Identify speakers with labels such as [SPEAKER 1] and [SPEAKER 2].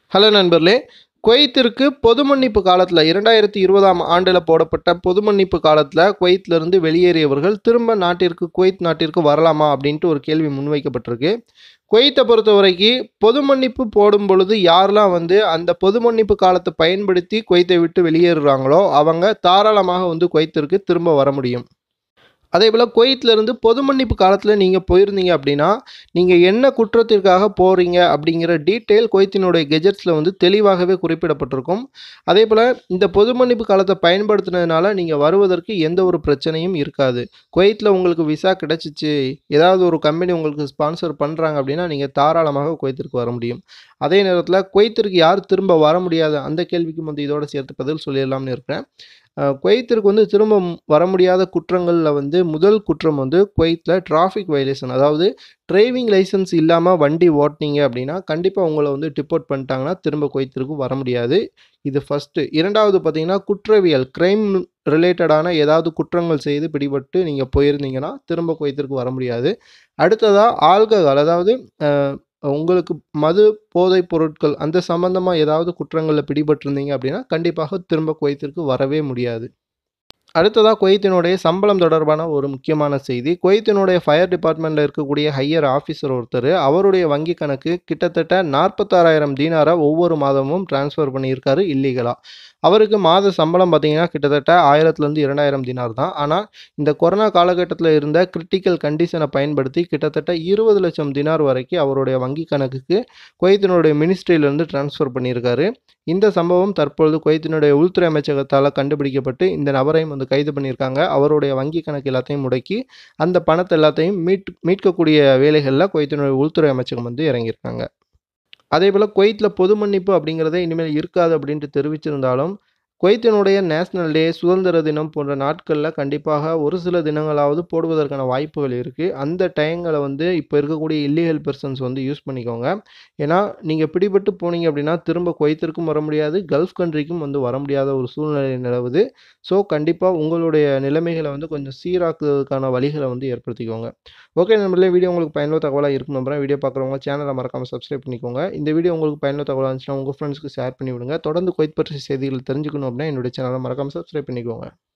[SPEAKER 1] hello நண்பர்களே குவைத்திற்கு பொது மன்னிப்பு காலத்தில் இரண்டாயிரத்தி இருபதாம் ஆண்டில் போடப்பட்ட பொது மன்னிப்பு காலத்தில் குவைத்திலிருந்து வெளியேறியவர்கள் திரும்ப நாட்டிற்கு குவைத் நாட்டிற்கு வரலாமா அப்படின்ட்டு ஒரு கேள்வி முன்வைக்கப்பட்டிருக்கு குவைத்தை பொறுத்த வரைக்கும் பொது மன்னிப்பு போடும் பொழுது யாரெல்லாம் வந்து அந்த பொது மன்னிப்பு காலத்தை பயன்படுத்தி குவைத்தை விட்டு வெளியேறுறாங்களோ அவங்க தாராளமாக வந்து குவைத்திற்கு திரும்ப வர முடியும் அதே போல் குவைத்திலிருந்து பொது மன்னிப்பு காலத்தில் நீங்கள் போயிருந்தீங்க அப்படின்னா நீங்கள் என்ன குற்றத்திற்காக போகிறீங்க அப்படிங்கிற டீட்டெயில் குவைத்தினுடைய கெஜெட்ஸில் வந்து தெளிவாகவே குறிப்பிடப்பட்டிருக்கும் அதே போல் இந்த பொது மன்னிப்பு காலத்தை பயன்படுத்தினதுனால நீங்கள் வருவதற்கு எந்த ஒரு பிரச்சனையும் இருக்காது குவைத்தில் உங்களுக்கு விசா கிடச்சிச்சு ஏதாவது ஒரு கம்பெனி உங்களுக்கு ஸ்பான்சர் பண்ணுறாங்க அப்படின்னா நீங்கள் தாராளமாக குவைத்திற்கு வர முடியும் அதே நேரத்தில் குவைத்திற்கு யார் திரும்ப வர முடியாது அந்த கேள்விக்கும் வந்து இதோட சேர்த்து பதில் சொல்லிடலாம்னு இருக்கிறேன் அஹ் குவைத்திற்கு வந்து திரும்ப ம்- வர முடியாத குற்றங்களில் வந்து முதல் குற்றம் வந்து குவைத்தில் டிராஃபிக் வயலேஷன் அதாவது டிரைவிங் லைசன்ஸ் இல்லாமல் வண்டி ஓட்டினீங்க அப்படின்னா கண்டிப்பாக உங்களை வந்து டிப்போர்ட் பண்ணிட்டாங்கன்னா திரும்ப குவைத்திற்கு வர முடியாது இது ஃபஸ்ட்டு இரண்டாவது பார்த்தீங்கன்னா குற்றவியல் கிரைம் ரிலேட்டடான ஏதாவது குற்றங்கள் செய்து பிடிபட்டு நீங்கள் போயிருந்தீங்கன்னா திரும்ப குவைத்திற்கு வர முடியாது அடுத்ததாக ஆல்கஹால் அதாவது அஹ், உங்களுக்கு மது போதைப் பொருட்கள் அந்த சம்மந்தமாக ஏதாவது குற்றங்களில் பிடிபட்டிருந்தீங்க அப்படின்னா கண்டிப்பாக திரும்ப குவைத்திற்கு வரவே முடியாது அடுத்ததாக குவைத்தினுடைய சம்பளம் தொடர்பான ஒரு முக்கியமான செய்தி குவைத்தினுடைய ஃபயர் டிபார்ட்மெண்ட்டில் இருக்கக்கூடிய ஹையர் ஆஃபீஸர் ஒருத்தர் அவருடைய வங்கி கணக்கு கிட்டத்தட்ட நாற்பத்தாறாயிரம் தீனாரை ஒவ்வொரு மாதமும் டிரான்ஸ்ஃபர் பண்ணியிருக்காரு இல்லீகலாக அவருக்கு மாத சம்பளம் பார்த்தீங்கன்னா கிட்டத்தட்ட ஆயிரத்துலேருந்து இரண்டாயிரம் தினார் தான் ஆனால் இந்த கொரோனா காலகட்டத்தில் இருந்த கிரிட்டிக்கல் கண்டிஷனை பயன்படுத்தி கிட்டத்தட்ட இருபது லட்சம் தினார் வரைக்கும் அவருடைய வங்கி கணக்குக்கு குவைத்தினுடைய மினிஸ்ட்ரியிலேருந்து டிரான்ஸ்ஃபர் பண்ணியிருக்காரு இந்த சம்பவம் தற்பொழுது குவைத்தினுடைய உள்துறை அமைச்சகத்தால் கண்டுபிடிக்கப்பட்டு இந்த நபரையும் வந்து கைது பண்ணியிருக்காங்க அவருடைய வங்கி கணக்கு எல்லாத்தையும் முடக்கி அந்த பணத்தை எல்லாத்தையும் மீட் மீட்கக்கூடிய வேலைகளில் குவைத்தினுடைய உள்துறை அமைச்சகம் வந்து இறங்கியிருக்காங்க அதே போல் குவைத்தில் பொது மன்னிப்பு அப்படிங்கிறதே இனிமேல் இருக்காது அப்படின்ட்டு தெரிவிச்சிருந்தாலும் குவைத்தினுடைய நேஷனல் டே சுதந்திர தினம் போன்ற நாட்களில் கண்டிப்பாக ஒரு சில தினங்களாவது போடுவதற்கான வாய்ப்புகள் இருக்குது அந்த டைங்களை வந்து இப்போ இருக்கக்கூடிய இல்லீகல் பர்சன்ஸ் வந்து யூஸ் பண்ணிக்கோங்க ஏன்னா நீங்கள் பிடிபட்டு போனீங்க அப்படின்னா திரும்ப குவைத்திற்கும் வர முடியாது கல்ஃப் கண்ட்ரிக்கும் வந்து வர முடியாத ஒரு சூழ்நிலை நிலவுது ஸோ கண்டிப்பாக உங்களுடைய நிலைமைகளை வந்து கொஞ்சம் சீராக்குறதுக்கான வழிகளை வந்து ஏற்படுத்திக்கோங்க ஓகே நண்பர்களே வீடியோ உங்களுக்கு பயனுள்ள தகவலாக இருக்கும் நம்புறேன் வீடியோ பார்க்குறவங்க சேனலை மறக்காமல் சப்ஸ்கிரைப் பண்ணிக்கோங்க இந்த வீடியோ உங்களுக்கு பயனுள்ள தகவலாக இருந்துச்சுன்னா உங்கள் ஃப்ரெண்ட்ஸ்க்கு ஷேர் பண்ணி விடுங்க தொடர்ந்து குவைத் பற்றிய செய்திகள் தெரிஞ்சுக்கணும் அப்படின்னா என்னுடைய சேனலை மறக்காமல் சப்ஸ்கிரைப் பண்ணிக்கோங்க